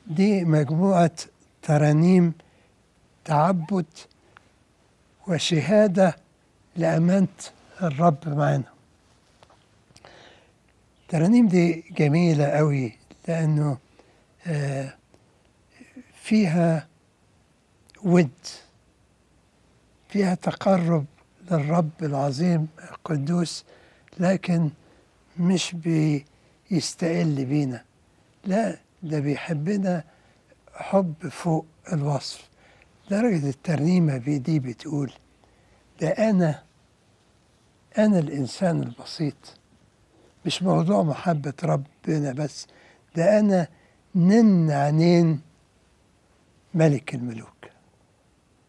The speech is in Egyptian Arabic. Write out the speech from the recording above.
دي مجموعة ترانيم تعبد وشهادة لأمانة الرب معانا الترانيم دي جميلة قوي لأنه آه، فيها ود فيها تقرب للرب العظيم القدوس لكن مش بيستقل بينا لا ده بيحبنا حب فوق الوصف درجة الترنيمة دي بتقول ده أنا أنا الإنسان البسيط مش موضوع محبة ربنا بس ده أنا نن عينين ملك الملوك